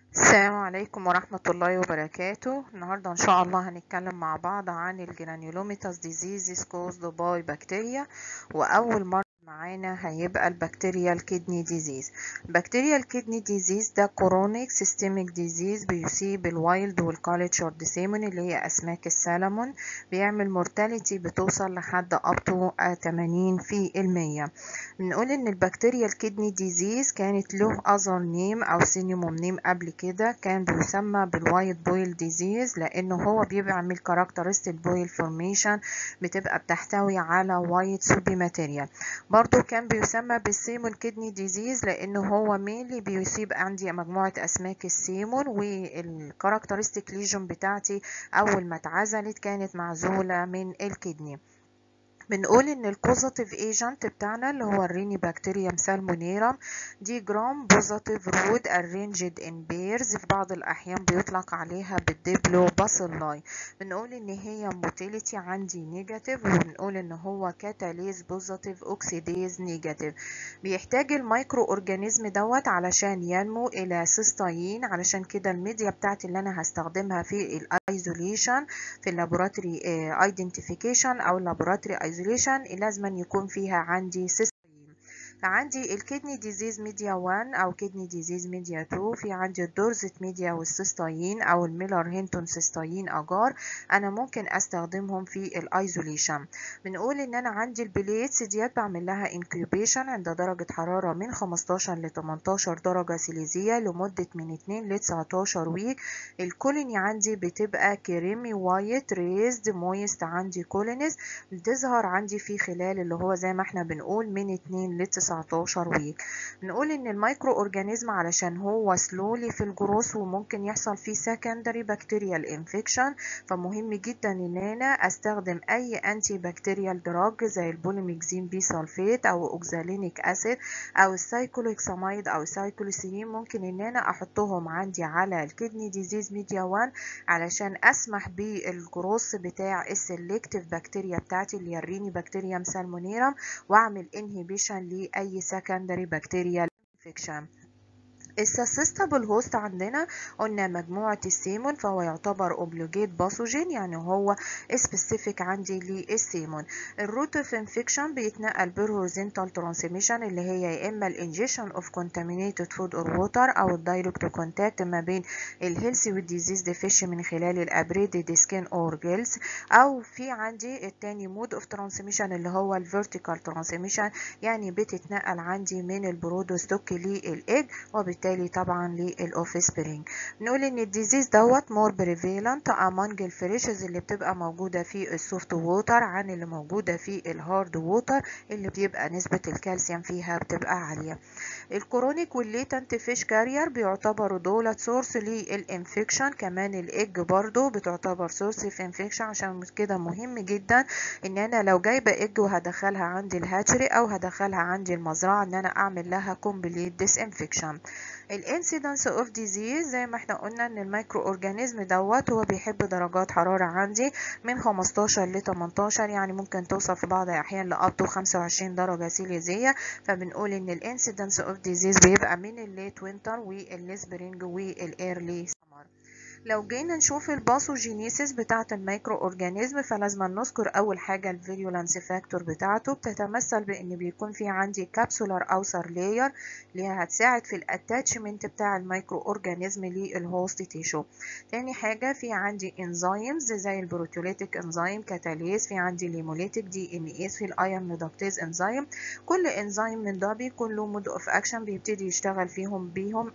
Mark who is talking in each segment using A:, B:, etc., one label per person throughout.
A: السلام عليكم ورحمة الله وبركاته النهاردة إن شاء الله هنتكلم مع بعض عن الجرانيولوميتاس ديزيز caused باي بكتيريا وأول مرة معانا هيبقى البكتيريال كيدني ديزيز البكتيريال كيدني ديزيز ده كورونيك سيستميك ديزيز بيصيب الوايلد والكالتشرد سيمون اللي هي أسماك السلمون بيعمل مورتاليتي بتوصل لحد up to 80 في المية بنقول إن البكتيريال كيدني ديزيز كانت له أذر نيم أو سينيموم نيم قبل كده كان بيسمى بالوايت بويل ديزيز لأنه هو بيعمل كاركترستيك بويل فورميشن بتبقى بتحتوي على وايت سوبي ماتيريال برضو كان بيسمى بالسيمون كيدني ديزيز لانه هو مينلي بيصيب عندي مجموعة اسماك السيمون والكاركترستيك ليجن بتاعتي اول ما اتعزلت كانت معزولة من الكدني بنقول ان الكوزاتيف ايجنت بتاعنا اللي هو الريني بكتيريوم سالمونيرم دي جرام بوزاتيف رود ارينجد ان بيرز في بعض الاحيان بيطلق عليها بالديبلو باسيلاي بنقول ان هي موتيليتي عندي نيجاتيف وبنقول ان هو كاتاليز بوزاتيف اوكسيديز نيجاتيف بيحتاج المايكرو اورجانيزم دوت علشان ينمو الى سيستاين علشان كده الميديا بتاعتي اللي انا هستخدمها في الايزوليشن في اللابوراتوري ايدنتيفيكيشن او اللابوراتوري ايزوليشن لازم يكون فيها عندي سيستاين فعندي الكدني ديزيز ميديا 1 او كدني ديزيز ميديا 2 في عندي الدورزت ميديا والسيستاين او الميلر هينتون سيستاين اجار انا ممكن استخدمهم في الايزوليشن بنقول ان انا عندي البليتس ديت بعمل لها انكيوبيشن عند درجة حرارة من 15 ل 18 درجة سيليزية لمدة من 2 ل 19 ويك الكولوني عندي بتبقى كريمي وايت ريزد مويست عندي كولونيز بتظهر عندي في خلال اللي هو زي ما احنا بنقول من 2 ل 19 ويك نقول ان المايكرو اورجانيزم علشان هو سلولي في الجروس وممكن يحصل فيه سكندري بكتيريال انفكشن فمهم جدا ان انا استخدم اي انتي بكتيريال دراج زي البوليميكزين بي سلفيت او اوكزالينيك اسيد او السايكلوكساميد او السايكلوسيرين ممكن ان انا احطهم عندي على الكدني ديزيز ميديا 1 علشان اسمح بالجروس بتاع السلكتيف بكتيريا بتاعتي اللي يريني بكتيريا سالمونيرم واعمل انهيبيشن لاي سكندري بكتيريال انفكشن السسستابل هوست عندنا قلنا مجموعة السيمون فهو يعتبر اوبلوجيت باثوجين يعني هو سبيسيفيك عندي للسيمون الروت اوف انفكشن بيتنقل بالهوريزونتال ترانسميشن اللي هي يا اما الانجيشن اوف كونتامينيتد فود اور ووتر او الدايركت كونتاكت ما بين الهيلثي والديزيز ديفيش من خلال الابريدد سكين اور جيلز او في عندي التاني مود اوف ترانسميشن اللي هو الفيرتيكال ترانسميشن يعني بتتنقل عندي من البرودوستوك للايج وبالتالي وبالتالي طبعا للاوف سبرينج نقول ان الديزيز دوت مور بريفيلنت امونج الفريشز اللي بتبقى موجوده في السوفت ووتر عن اللي موجوده في الهارد ووتر اللي بيبقى نسبه الكالسيوم فيها بتبقى عاليه الكرونيك والليتنت فيش كارير بيعتبروا دولت سورس للانفكشن كمان الايج برضو بتعتبر سورس في انفكشن عشان كده مهم جدا ان انا لو جايبه ايج وهدخلها عندي الهاتشري او هدخلها عندي المزرعه ان انا اعمل لها كومبليت ديس انفكشن الانسيدنس اوف ديزيز زي ما احنا قلنا ان الميكرو اورجانيزم دوت هو بيحب درجات حراره عندي من 15 ل 18 يعني ممكن توصل في بعض الاحيان لاب تو 25 درجه سيليزيه فبنقول ان الانسيدنس اوف ديزيز بيبقى من الليت وينتر والسبرينج والايرلي سمر لو جينا نشوف الباثوجينيسيس بتاعة الميكرو اورجانيزم فلازم نذكر اول حاجة الفيريولانس فاكتور بتاعته بتتمثل بان بيكون في عندي كابسولار اوسر لاير اللي هتساعد في الاتاتشمنت بتاع الميكرو اورجانيزم للهوست تيشو تاني حاجة في عندي انزيمز زي البروتيوليتيك انزيم كاتاليز في عندي ليموليتيك دي ان ايز في الايون ريدكتيز انزيم كل انزيم من ده بيكون له مود اوف اكشن بيبتدي يشتغل فيهم بيهم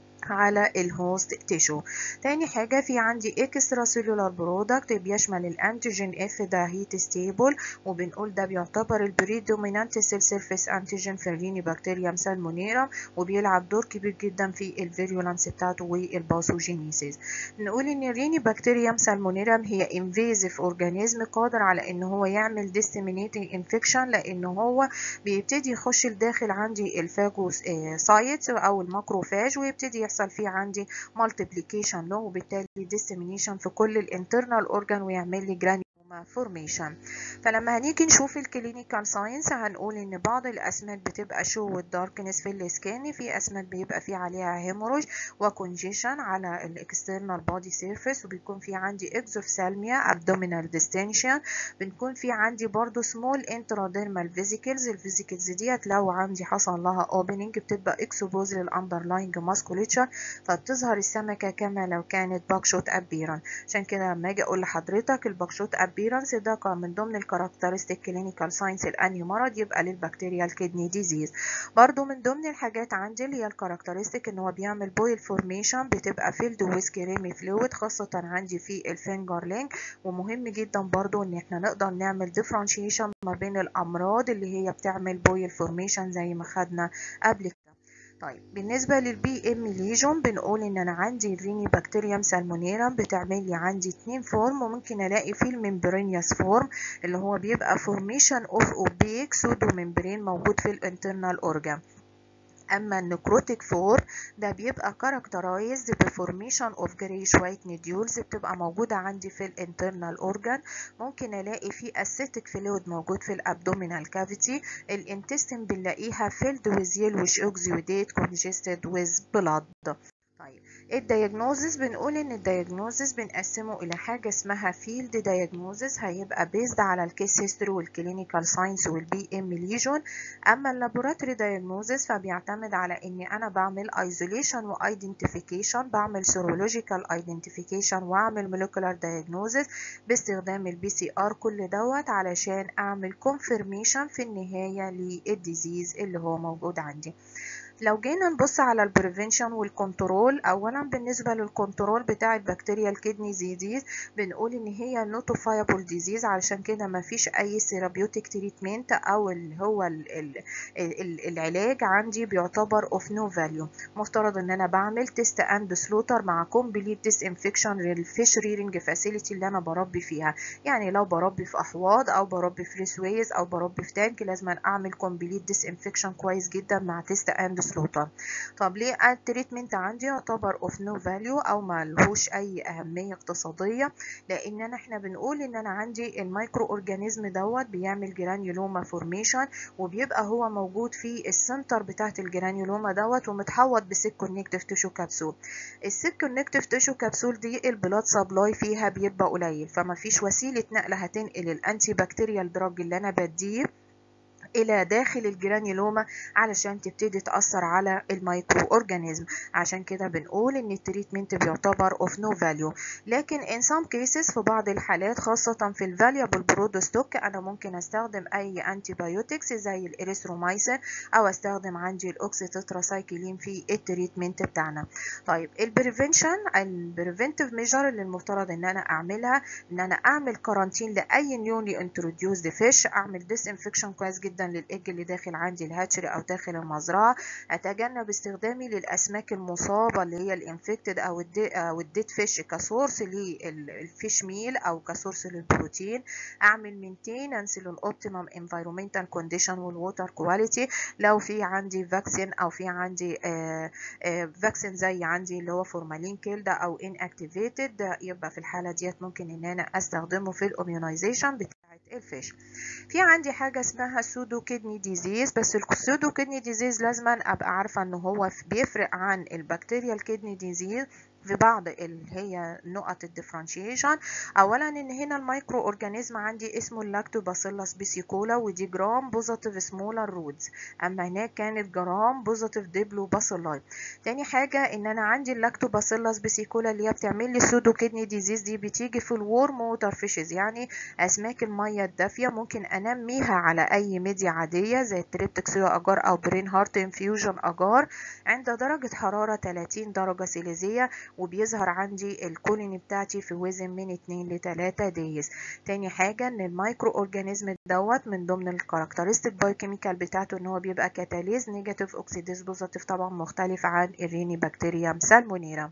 A: على الهوست تيشو تاني حاجة في عندي اكسترا سيلولار برودكت بيشمل الانتيجين اف ده هيت ستيبل وبنقول ده بيعتبر البريدومينانت سيل سيرفيس انتيجين في الريني بكتيريا سالمونيرا وبيلعب دور كبير جدا في الفيريولانس بتاعته والباثوجينيسيس نقول ان الريني بكتيريا سالمونيرا هي انفيزيف اورجانيزم قادر على ان هو يعمل ديستيمينيتنج انفكشن لان هو بيبتدي يخش لداخل عندي الفاجوس سايت او الماكروفاج ويبتدي يحصل يحصل فيه عندي multiplication له وبالتالي dissemination في كل الانترنال اورجان ويعمل لي جرانيوما فورميشن فلما هنيجي نشوف الكلينيكال ساينس هنقول ان بعض الاسماك بتبقى شو والداركنس في السكان في اسماك بيبقى في عليها هيموروج وكونجيشن على الاكسترنال بودي سيرفيس وبيكون في عندي اكزوفثالميا ابدومينال ديستنشن بنكون في عندي برضو سمول انتراديرمال فيزيكلز الفيزيكلز ديت لو عندي حصل لها اوبننج بتبقى اكسبوز للاندرلاينج ماسكوليتشر فبتظهر السمكه كما لو كانت باكشوت ابيرن عشان كده لما اجي اقول لحضرتك الباكشوت ابيرنس ده من ضمن الكاركترستيك كلينيكال ساينس الاني مرض يبقى للبكتيريا الكدني ديزيز برضو من ضمن الحاجات عندي اللي هي الكاركترستيك ان هو بيعمل بويل فورميشن بتبقى فيلد ويز كريمي فلويد خاصه عندي في الفينجرلينج ومهم جدا برضو ان احنا نقدر نعمل ديفرنشيشن ما بين الامراض اللي هي بتعمل بويل فورميشن زي ما خدنا قبل كده طيب بالنسبة للبي ام ليجون بنقول ان انا عندي الريني بكتيريوم سالمونيرا بتعمل لي عندي اتنين فورم وممكن الاقي فيه الممبرينيوس فورم اللي هو بيبقى فورميشن اوف اوبيك سودو ممبرين موجود في الانترنال اورجان اما النكروتيك فور ده بيبقى كاركترايزد بفورميشن اوف جريش وايت نيديولز بتبقى موجوده عندي في الانترنال اورجان ممكن الاقي فيه اسيتيك فلويد موجود في الابدومينال كافيتي الانتستين بنلاقيها فيلد ويز يلوش اوكسيوديت كونجستد ويز بلاد طيب الدياجنوزس بنقول ان الدياجنوزس بنقسمه الى حاجه اسمها فيلد دياجنوزس هيبقى بيزد على الكيس هيستوري والكلينيكال ساينس والبي ام ليجون اما اللابوراتوري دياجنوزس فبيعتمد على اني انا بعمل ايزوليشن وايدنتيفيكيشن بعمل سيرولوجيكال ايدنتيفيكيشن واعمل مولكيولار دياجنوزس باستخدام البي سي ار كل دوت علشان اعمل كونفirmation في النهايه للديزيز اللي هو موجود عندي لو جينا نبص على البريفنشن والكنترول اولا بالنسبه للكنترول بتاع البكتيريا الكدني ديزيز بنقول ان هي نوتوفايبل ديزيز علشان كده ما فيش اي سيرابيوتيك تريتمنت او اللي هو ال ال ال العلاج عندي بيعتبر اوف نو فاليو مفترض ان انا بعمل تيست اند سلوتر مع كومبليت ديس انفكشن للفيش ريرنج فاسيلتي اللي انا بربي فيها يعني لو بربي في احواض او بربي في ريسويز او بربي في تانك لازم اعمل كومبليت ديس انفكشن كويس جدا مع تيست اند سلوتر طب ليه التريتمنت عندي يعتبر اوف نو فاليو او ما لهوش اي اهميه اقتصاديه لان انا احنا بنقول ان انا عندي المايكرو اورجانيزم دوت بيعمل جرانيولوما فورميشن وبيبقى هو موجود في السنتر بتاعت الجرانيولوما دوت ومتحوط بسيك كونكتيف تيشو كبسول السيك كونكتيف تيشو كبسول دي البلاد سبلاي فيها بيبقى قليل فما فيش وسيله نقل هتنقل الانتي بكتيريال دراج اللي انا بديه الى داخل الجرانيولوما علشان تبتدي تاثر على المايكرو اورجانيزم عشان كده بنقول ان التريتمنت بيعتبر اوف نو فاليو لكن ان سام كيسز في بعض الحالات خاصه في الفاليبل برودوستوك انا ممكن استخدم اي انتي بايوتكس زي الاريثرومايسين او استخدم عندي الاوكسي تتراسايكلين في التريتمنت بتاعنا طيب البريفنشن البريفنتيف ميجر اللي المفترض ان انا اعملها ان انا اعمل كارانتين لاي نيولي انتروديوسد فيش اعمل ديس انفكشن كويس جدا للايج اللي داخل عندي الهاتشري او داخل المزرعه اتجنب استخدامي للاسماك المصابه اللي هي الانفكتد او الدي او الديد فيش كسورس للفيش ميل او كسورس للبروتين اعمل مينتيننس للاوبتيمم انفايرمنتال كونديشن والووتر كواليتي لو في عندي فاكسين او في عندي فاكسين زي عندي اللي هو فورمالين كيل ده او ان اكتيفيتد ده يبقى في الحاله ديت ممكن ان انا استخدمه في الاميونيزيشن بتاعه الفيش في عندي حاجه اسمها سودو كيدني ديزيز بس السودو كيدني ديزيز لازما ابقى عارفه ان هو بيفرق عن البكتيريا الكيدني ديزيز في بعض اللي هي نقط الديفرنشيشن اولا ان هنا المايكرو اورجانيزم عندي اسمه اللاكتوباسيلس بيسيكولا ودي جرام بوزيتيف سمولر رودز اما هناك كانت جرام بوزيتيف ديبلو باسيلاي تاني حاجه ان انا عندي اللاكتوباسيلس بيسيكولا اللي هي بتعمل لي سودو كيدني ديزيز دي بتيجي في الورم ووتر فيشز يعني اسماك الميه الدافيه ممكن انميها على اي ميديا عاديه زي التريبتكسيو اجار او برين هارت انفيوجن اجار عند درجه حراره 30 درجه سيليزيه وبيظهر عندي الكولوني بتاعتي في وزن من 2 ل 3 دايز تاني حاجة ان المايكرو اورجانيزم دوت من ضمن الكاركترستيك بايوكيميكال بتاعته ان هو بيبقى كاتاليز نيجاتيف اوكسيديز بوزيتيف طبعا مختلف عن الريني بكتيريا سالمونيرا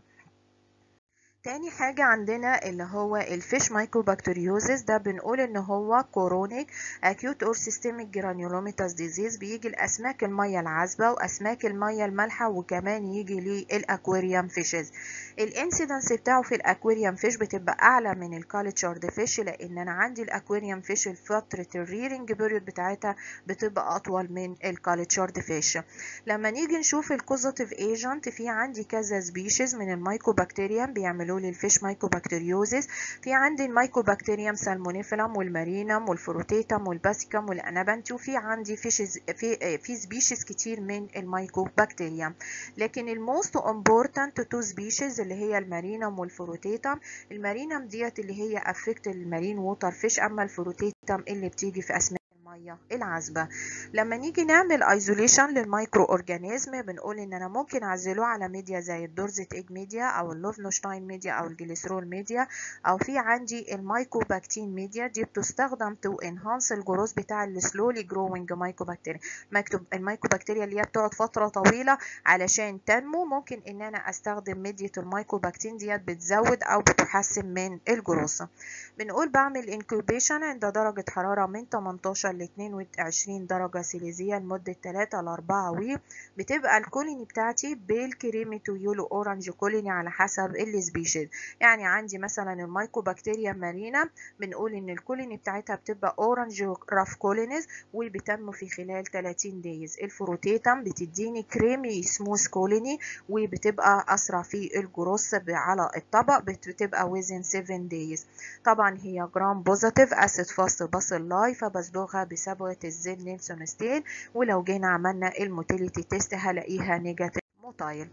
A: تاني حاجة عندنا اللي هو الفيش مايكروبكتيريوزيس ده بنقول ان هو كورونيك اكيوت اور سيستميك جرانيولوميتاس ديزيز بيجي لاسماك المية العذبة واسماك المية المالحة وكمان يجي للاكواريوم فيشز الانسيدنس بتاعه في الاكواريوم فيش بتبقى اعلى من الكالتشرد فيش لان انا عندي الاكواريوم فيش فتره الريرنج بيريود بتاعتها بتبقى اطول من الكالتشرد فيش لما نيجي نشوف الكوزاتيف ايجنت في عندي كذا سبيشيز من المايكوبكتيريوم بيعملوا لي الفيش مايكوبكتيريوزيس في عندي المايكوبكتيريوم سالمونيفيلم والمارينم والفروتيتم والباسيكم والانابنتي وفي عندي فيشز في في سبيشيز كتير من المايكوبكتيريوم لكن الموست امبورتنت تو سبيشيز اللي هي المارينم والفروتيتم المارينم ديت اللي هي افكت المارين ووتر فيش اما الفروتيتم اللي بتيجي في اسماك الميه العذبه لما نيجي نعمل ايزوليشن للمايكرو اورجانيزم بنقول ان انا ممكن اعزله على ميديا زي الدورزت ايج ميديا او اللوفنشتاين ميديا او الجليسرول ميديا او في عندي المايكوباكتين ميديا دي بتستخدم تو انهانس الجروث بتاع السلولي جروينج مايكوبكتيريا المايكوبكتيريا اللي هي بتقعد فتره طويله علشان تنمو ممكن ان انا استخدم ميديا المايكوباكتين ديت بتزود او بتحسن من الجروث بنقول بعمل انكوبيشن عند درجه حراره من 18 ل 22 درجة سيليزية لمدة 3 ل 4 وي بتبقى الكوليني بتاعتي بالكريمي تو يولو اورنج كوليني على حسب السبيشيز يعني عندي مثلا المايكوبكتيريا مارينا بنقول ان الكوليني بتاعتها بتبقى اورنج راف كولينيز وبتنمو في خلال 30 دايز الفروتيتم بتديني كريمي سموث كوليني وبتبقى اسرع في الجروث على الطبق بتبقى ويزن 7 دايز طبعا هي جرام بوزيتيف اسيد فاست باسل لاي فبصبغها بصبغة الزد نيلسون ستيل ولو جينا عملنا الموتيليتي تيست هلاقيها نيجاتيف موتايل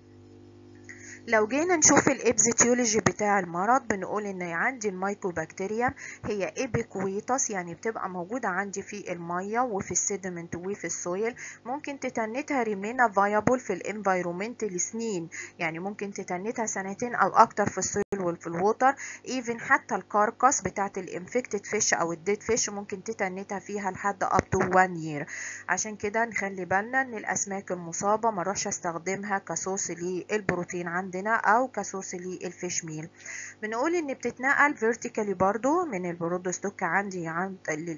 A: لو جينا نشوف الابزيتيولوجي بتاع المرض بنقول ان عندي المايكوبكتيريا هي ايبيكويتاس يعني بتبقى موجودة عندي في المية وفي السيدمنت وفي السويل ممكن تتنتها ريمينا فايبل في الانفايرومنت لسنين يعني ممكن تتنتها سنتين او اكتر في السويل وفي الووتر ايفن حتى الكاركاس بتاعت الانفكتد فيش او الديد فيش ممكن تتنتها فيها لحد اب تو 1 يير عشان كده نخلي بالنا ان الاسماك المصابه ما اروحش استخدمها كصوص للبروتين عندنا او كصوص للفيش ميل بنقول ان بتتنقل فيرتيكالي برضو من البرود ستوك عندي عند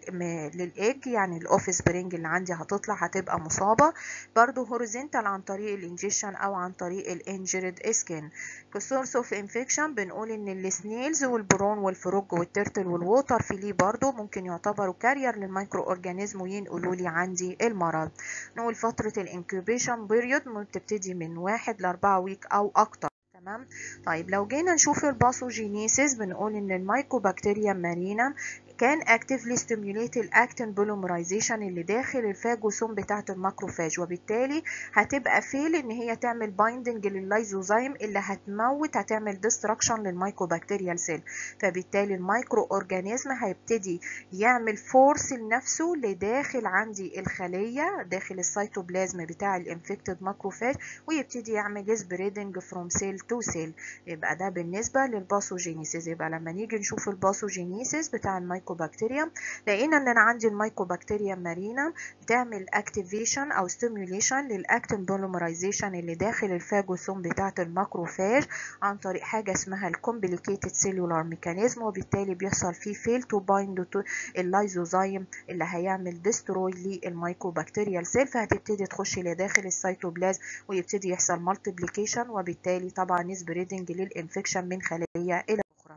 A: للايج يعني الاوف سبرينج اللي عندي هتطلع هتبقى مصابه برضو هوريزونتال عن طريق الانجيشن او عن طريق الانجرد سكين كسورس اوف انفكشن بنقول ان السنيلز والبرون والفروج والترتل والووتر فيلي برضو ممكن يعتبروا كارير للمايكرو اورجانيزم وينقلوا لي عندي المرض نقول فترة الانكوبيشن بيريود بتبتدي من واحد لأربعة ويك أو أكتر تمام طيب لو جينا نشوف الباثوجينيسيس بنقول ان المايكوبكتيريا مارينا كان actively stimulate الاكتين بوليمرايزيشن اللي داخل الفاجوسوم بتاعه الماكروفاج وبالتالي هتبقى فيل ان هي تعمل بايندنج لللايزوزايم اللي هتموت هتعمل ديستراكشن للمايكوبكتيريال سيل فبالتالي المايكرو اورجانيزم هيبتدي يعمل فورس لنفسه لداخل عندي الخليه داخل السيتوبلازم بتاع الانفكتد ماكروفاج ويبتدي يعمل سبريدنج فروم سيل تو سيل يبقى ده بالنسبه للباثوجينيسيس يبقى لما نيجي نشوف الباثوجينيسيس بتاع المايكرو المايكوبكتيريا لقينا ان انا عندي المايكوبكتيريا مارينا بتعمل اكتيفيشن او ستيميوليشن للاكتين بوليمرايزيشن اللي داخل الفاجوسوم بتاعه الماكروفاج عن طريق حاجه اسمها الكومبليكيتد سيلولار ميكانيزم وبالتالي بيحصل فيه فيل تو بايند تو اللايزوزايم اللي هيعمل ديستروي للمايكوبكتيريال سيل فهتبتدي تخش لداخل السيتوبلازم ويبتدي يحصل مالتيبليكيشن وبالتالي طبعا سبريدنج للانفكشن من خليه الى اخرى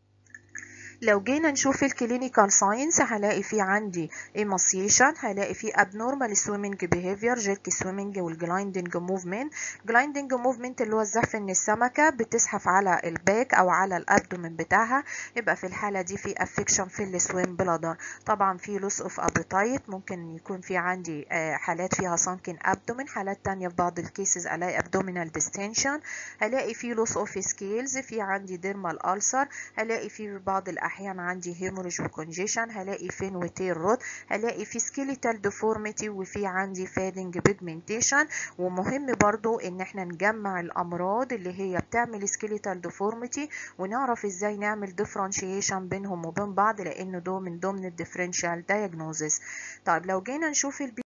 A: لو جينا نشوف الكلينيكال ساينس هلاقي في عندي ايماسيشن هلاقي في abnormal swimming behavior jerky swimming والجلايندنج موفمنت جلايندنج موفمنت اللي هو الزحف ان السمكه بتزحف على الباك او على الابدومين بتاعها يبقى في الحاله دي في افكشن في السويم بلادر طبعا في لوس اوف ابيتايت ممكن يكون في عندي حالات فيها سانكن ابدومين حالات تانية في بعض الكيسز الاقي abdominal distension هلاقي في لوس اوف سكيلز في عندي ديرمال ألسر هلاقي في بعض احيانا عندي هيموريج وكونجيشن هلاقي فين وتير روت هلاقي في سكيليتال ديفورميتي وفي عندي فادنج بيجمنتيشن ومهم برضو ان احنا نجمع الامراض اللي هي بتعمل سكيليتال ديفورميتي ونعرف ازاي نعمل ديفرنشيشن بينهم وبين بعض لان ده من ضمن الديفرنشال دايجنوزس طيب لو جينا نشوف البي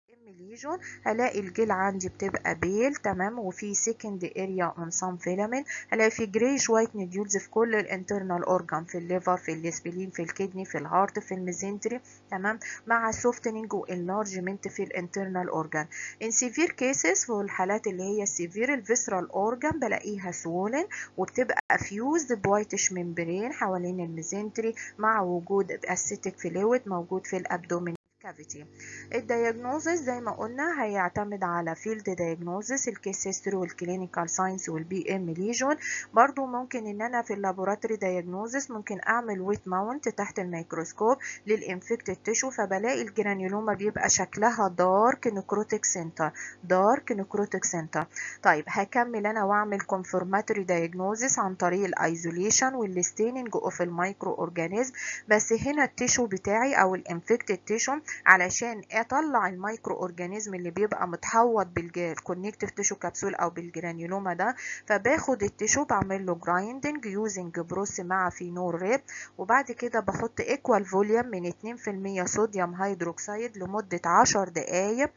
A: ليجون هلاقي الجيل عندي بتبقى بيل تمام وفي سكند اريا اون سام فيلامين هلاقي في جريش وايت نيديولز في كل الانترنال اورجان في الليفر في الاسبلين في الكدني في الهارت في الميزنتري تمام مع سوفتنينج وانلارجمنت في الانترنال اورجان ان سيفير كيسز في الحالات اللي هي السيفير الفيسرال اورجان بلاقيها سوولن وبتبقى فيوزد بوايتش ممبرين حوالين الميزنتري مع وجود اسيتيك فلويد موجود في الابدومين كافيتي الدياجنوزس زي ما قلنا هيعتمد على فيلد دياجنوزس الكيس هيستوري والكلينيكال ساينس والبي ام ليجون برضو ممكن ان انا في اللابوراتوري دياجنوزس ممكن اعمل ويت ماونت تحت الميكروسكوب للانفكتد تيشو فبلاقي الجرانيولوما بيبقى شكلها دارك نكروتيك سنتر دارك نكروتيك سنتر طيب هكمل انا واعمل كونفورماتوري دياجنوزس عن طريق الايزوليشن والستيننج اوف المايكرو اورجانيزم بس هنا التيشو بتاعي او الانفكتد تيشو علشان اطلع المايكرو اورجانيزم اللي بيبقى متحوط بالكونكتيف تيشو كبسول او بالجرانيولوما ده فباخد التيشو بعمل له جرايندنج يوزنج بروس مع فينول ريب وبعد كده بحط ايكوال فوليوم من 2% صوديوم هيدروكسيد لمده 10 دقائق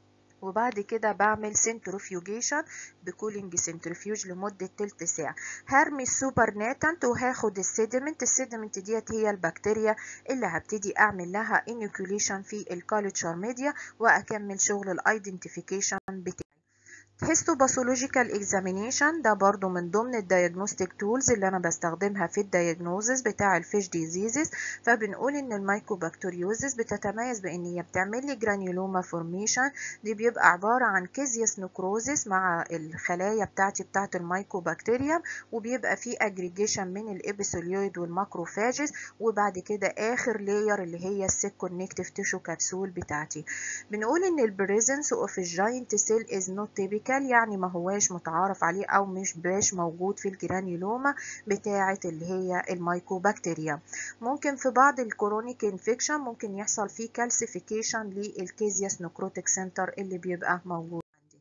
A: وبعد كده بعمل سنترفيوجيشن بكولينج سنترفيوج لمدة تلت ساعة هرمي السوبر ناتنت وهاخد السيدمنت السيدمنت ديت هي البكتيريا اللي هبتدي اعمل لها انيكوليشن في الكالتشر ميديا واكمل شغل الايدنتيفيكيشن بتاعي هيستوباثولوجيكال اكزامينيشن ده برضو من ضمن الدياجنوستيك تولز اللي انا بستخدمها في الدياجنوزس بتاع الفيش ديزيزز فبنقول ان المايكوبكتيريوزس بتتميز بان هي بتعمل لي جرانيولوما فورميشن دي بيبقى عباره عن كيزيوس نكروزس مع الخلايا بتاعتي بتاعت المايكوبكتيريوم وبيبقى في اجريجيشن من الابيثيليويد والماكروفاجز وبعد كده اخر لاير اللي هي السيك كونكتيف تيشو كبسول بتاعتي بنقول ان البريزنس اوف الجاينت سيل از نوت تيبيكال يعني ما هواش متعارف عليه او مش باش موجود في الجرانيولوما بتاعه اللي هي المايكوبكتيريا ممكن في بعض الكرونيك انفكشن ممكن يحصل فيه كالسيفيكيشن للكيزياس نكروتيك سنتر اللي بيبقى موجود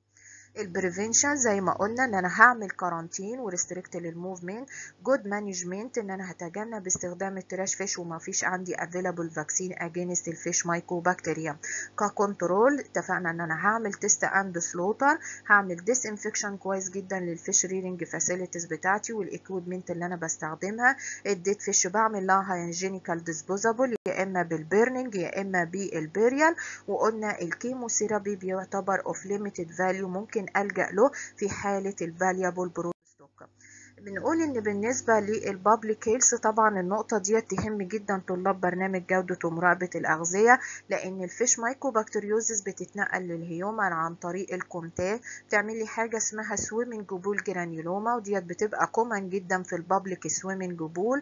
A: البريفنشن زي ما قلنا ان انا هعمل كارانتين وريستريكت للموفمنت جود مانجمنت ان انا هتجنب استخدام التراش فيش وما فيش عندي افيلابل فاكسين اجينست الفيش مايكوبكتيريا ككنترول اتفقنا ان انا هعمل تيست اند سلوتر هعمل ديس انفكشن كويس جدا للفيش ريرنج فاسيلتيز بتاعتي والاكويبمنت اللي انا بستخدمها الديت فيش بعمل لها هاينجينيكال ديسبوزابل يا اما بالبيرنينج يا اما بالبيريال وقلنا الكيموثيرابي بيعتبر اوف ليميتد فاليو ممكن ألجأ له في حالة الفاليابل بروستوك بنقول ان بالنسبة للبابليك هيلث طبعا النقطة دي تهم جدا طلاب برنامج جودة ومراقبة الأغذية لأن الفيش مايكوبكتيريوزس بتتنقل للهيومن عن طريق الكونتاك بتعمل لي حاجة اسمها سويمنج بول جرانيولوما وديت بتبقى كومن جدا في البابليك سويمنج بول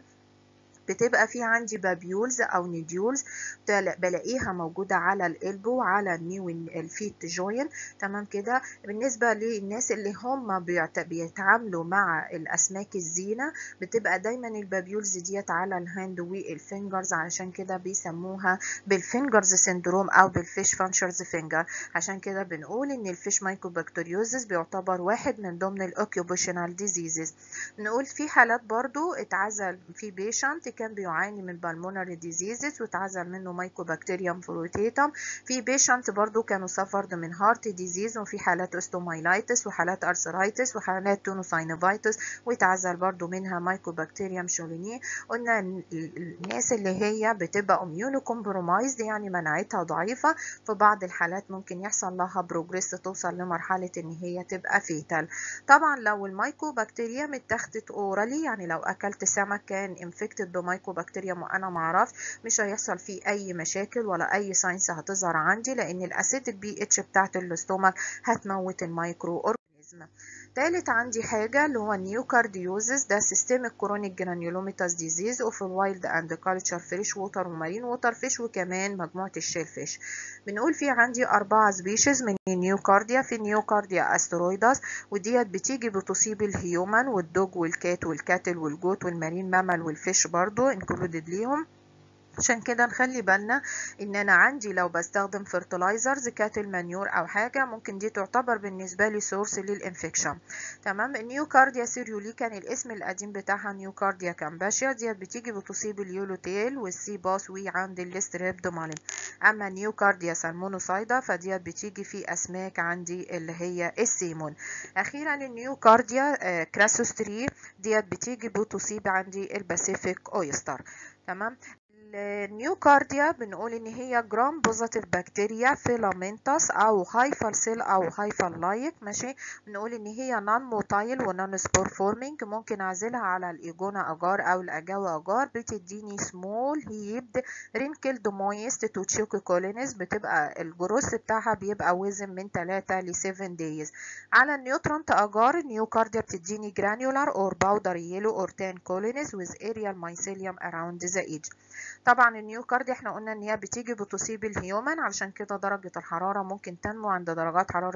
A: بتبقى في عندي بابيولز او نيديولز بلاقيها موجودة على القلبو على النيو الفيت جوين تمام كده بالنسبة للناس اللي هم بيتعاملوا مع الاسماك الزينة بتبقى دايما البابيولز ديت على الهاند والفينجرز علشان كده بيسموها بالفينجرز سيندروم او بالفيش فانشرز فينجر عشان كده بنقول ان الفيش مايكوبكتيريوزس بيعتبر واحد من ضمن الاوكيوبيشنال ديزيزز نقول في حالات برضو اتعزل في بيشنت كان بيعاني من بالمونري ديزيزز واتعزل منه مايكوبكتيريوم فلوتيتم في بيشنت برضو كانوا سفرد من هارت ديزيز وفي حالات اوستومايلايتس وحالات ارثرايتس وحالات تونوساينوفايتس واتعزل برضو منها مايكوبكتيريوم شوليني قلنا الناس اللي هي بتبقى اميونو كومبرومايزد يعني مناعتها ضعيفه في بعض الحالات ممكن يحصل لها بروجريس توصل لمرحله ان هي تبقى فيتال طبعا لو المايكوبكتيريوم اتاخدت اورالي يعني لو اكلت سمك كان انفكتد بمايكوبكتيريوم وانا ما اعرفش مش هيحصل فيه اي مشاكل ولا اي ساينس هتظهر عندي لان الاسيتيك بي اتش بتاعت الاستومك هتموت المايكرو اورجانيزم تالت عندي حاجة اللي هو النيوكارديوزس ده سيستميك كرونيك جرانيولوميتاس ديزيز اوف الوايلد اند كالتشر فريش ووتر ومارين ووتر فيش وكمان مجموعة الشيل فيش بنقول في عندي أربعة سبيشيز من النيوكارديا في نيوكارديا استرويداس وديت بتيجي بتصيب الهيومن والدوج والكات والكاتل والجوت والمارين مامل والفيش برضو انكلودد ليهم عشان كده نخلي بالنا ان انا عندي لو بستخدم فرتلايزرز كاتل مانيور او حاجه ممكن دي تعتبر بالنسبه لي سورس للانفكشن تمام النيوكارديا سيريولي كان الاسم القديم بتاعها نيوكارديا كامباشيا ديت بتيجي بتصيب اليولو تيل والسي باس وعند الستريبدومالين اما نيوكارديا سالمونوسايدا فديت بتيجي في اسماك عندي اللي هي السيمون اخيرا النيوكارديا آه كراسوستري ديت بتيجي بتصيب عندي الباسيفيك اويستر تمام النيوكارديا بنقول ان هي جرام بوزيتيف بكتيريا فيلامنتس او هايفال سيل او هايفال لايك ماشي بنقول ان هي نون موتايل ونون سبور فورمينج ممكن اعزلها على الايجونا اجار او الاجاوة اجار بتديني سمول هيبد رينكلد مويست تو تشوكو كولينز بتبقى الجروس بتاعها بيبقى وزن من 3 ل 7 دايز على النيوترونت اجار النيوكارديا بتديني جرانيولار اور باودر يلو اور تان كولينز with aerial mycelium around the edge طبعا النيوكارديا احنا قلنا ان هي بتيجي بتصيب الهيومن علشان كده درجة الحرارة ممكن تنمو عند درجات حرارة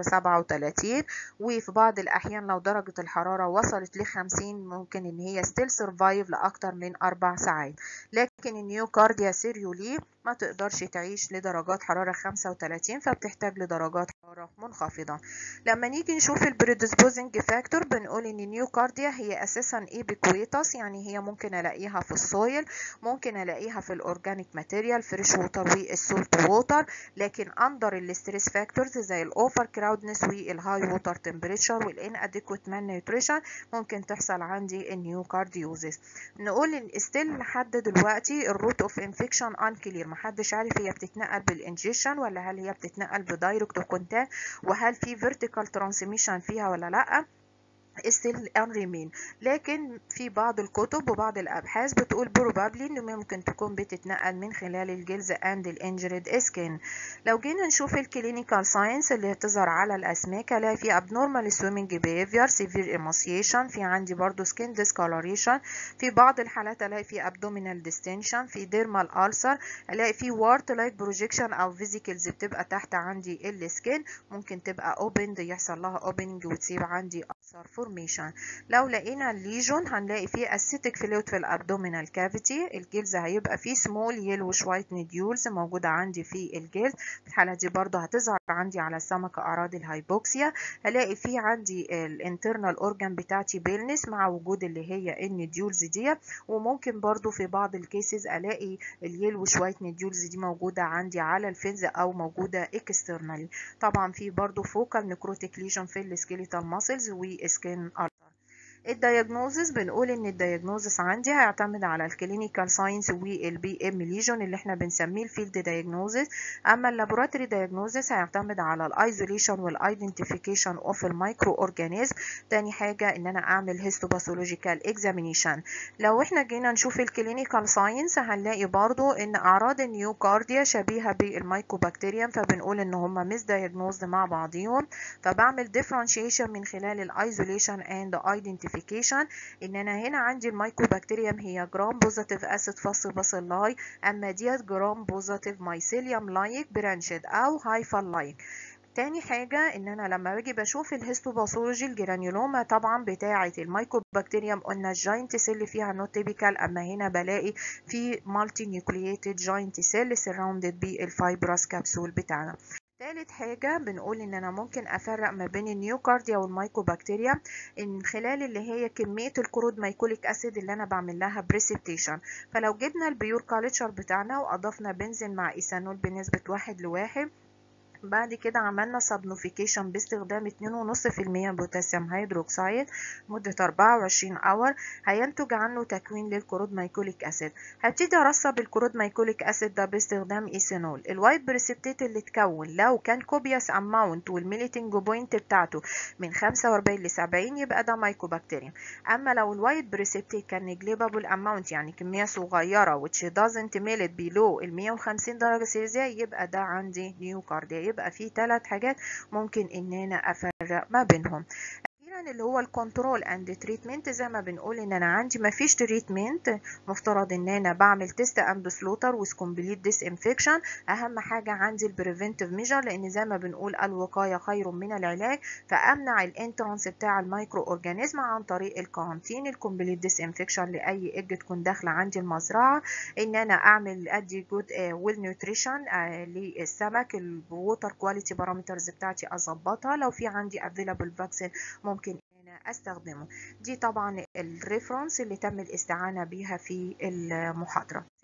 A: 37 وفي بعض الأحيان لو درجة الحرارة وصلت ل 50 ممكن ان هي ستيل سرفايف لأكتر من أربع ساعات لكن النيوكارديا سيريولي ما تقدرش تعيش لدرجات حرارة 35 فبتحتاج لدرجات حرارة منخفضة لما نيجي نشوف البريدسبوزنج فاكتور بنقول ان النيوكارديا هي اساسا ايبيكويتاس يعني هي ممكن الاقيها في السويل ممكن الاقيها في الاورجانيك ماتيريال فريش ووتر والسولت ووتر لكن اندر الستريس فاكتورز زي الاوفر كراودنس والهاي ووتر تمبريتشر والان اديكويت مان نيوتريشن ممكن تحصل عندي النيوكارديوزيس نقول ان ستيل لحد دلوقتي الروت اوف انفكشن انكلير محدش عارف هي بتتنقل بالانجيشن ولا هل هي بتتنقل بدايركت كونتاكت وهل في فيرتيكال ترانسميشن فيها ولا لا still unremain لكن في بعض الكتب وبعض الأبحاث بتقول probably إنه ممكن تكون بتتنقل من خلال الجلز and الانجريد skin لو جينا نشوف الكلينيكال ساينس اللي هتظهر على الأسماك هلاقي في abnormal swimming behavior severe emaciation في عندي برضو skin discoloration في بعض الحالات الاقي في abdominal distension في dermal ulcer الاقي في wart like projection او vesicles بتبقى تحت عندي السكين ممكن تبقى opened يحصل لها opening وتسيب عندي ulcer فورميشن لو لقينا الليجون هنلاقي فيه اسيتيك فلويد في الابدومينال كافيتي الجلز هيبقى فيه سمول يلوش وايت نيديولز موجوده عندي في الجلد في الحاله دي برضو هتظهر عندي على السمكه اعراض الهايبوكسيا هلاقي فيه عندي الانترنال اورجان بتاعتي بيلنس مع وجود اللي هي النيديولز دي وممكن برضو في بعض الكيسز الاقي اليلوش وايت نيديولز دي موجوده عندي على الفنز او موجوده اكسترنالي طبعا في برضو فوكال نكروتيك ليجن في السكيليتال ماسلز وسكين التر الدياجنوزس بنقول ان الدياجنوزس عندي هيعتمد على الكلينيكال ساينس والبي ام ليجون اللي احنا بنسميه الفيلد دياجنوزس اما اللابوراتوري دياجنوزس هيعتمد على الايزوليشن والايدنتيفيكيشن اوف المايكرو اورجانيزم تاني حاجه ان انا اعمل هيستوباثولوجيكال اكزامينيشن لو احنا جينا نشوف الكلينيكال ساينس هنلاقي برضو ان اعراض النيوكارديا شبيهه بالمايكوبكتيريم فبنقول ان هما مس دياجنوزد مع بعضيهم فبعمل ديفرنشيشن من خلال الايزوليشن اند ايدنتيفيكيشن ايدنتيفيكيشن ان انا هنا عندي المايكوبكتيريوم هي جرام بوزيتيف اسيد فاصل باسيلاي اما ديت جرام بوزيتيف مايسيليوم لايك برانشد او هايفال لايك تاني حاجة ان انا لما باجي بشوف الهيستوباثولوجي الجرانيولوما طبعا بتاعة المايكوبكتيريوم قلنا الجاينت سيل فيها نوت تيبيكال اما هنا بلاقي في مالتي نيوكلييتد جاينت سيل سراوندد بالفايبرس كبسول بتاعنا تالت حاجة بنقول ان انا ممكن افرق ما بين النيوكارديا والمايكوبكتيريا من خلال اللي هي كمية الكرود مايكوليك اسيد اللي انا بعمل لها بريسبتيشن فلو جبنا البيور كالتشر بتاعنا واضفنا بنزين مع ايثانول بنسبة واحد لواحد بعد كده عملنا سبنوفيكيشن باستخدام 2.5% بوتاسيوم هيدروكسيد مدة 24 اور هينتج عنه تكوين للكرود مايكوليك اسيد هبتدي ارسب الكرود مايكوليك اسيد ده باستخدام ايثانول الوايت بريسبتيت اللي اتكون لو كان كوبياس اماونت والميليتنج بوينت بتاعته من 45 ل 70 يبقى ده مايكوبكتيريم اما لو الوايت بريسبتيت كان نيجليبابل اماونت يعني كمية صغيرة which doesn't melt below ال 150 درجة سيلزيا يبقى ده عندي نيوكارديا يبقى في ثلاث حاجات ممكن ان انا افرق ما بينهم رابعا اللي هو الكنترول اند تريتمنت زي ما بنقول ان انا عندي ما فيش تريتمنت مفترض ان انا بعمل تيست اند سلوتر ويز كومبليت ديس انفكشن اهم حاجه عندي البريفنتيف ميجر لان زي ما بنقول الوقايه خير من العلاج فامنع الانترانس بتاع الميكرو اورجانيزم عن طريق الكارانتين الكومبليت ديس انفكشن لاي اج تكون داخله عندي المزرعه ان انا اعمل ادي جود ويل نيوتريشن للسمك الووتر كواليتي بارامترز بتاعتي اظبطها لو في عندي افيلابل فاكسين ممكن انا استخدمه دي طبعا الريفرنس اللي تم الاستعانه بيها في المحاضره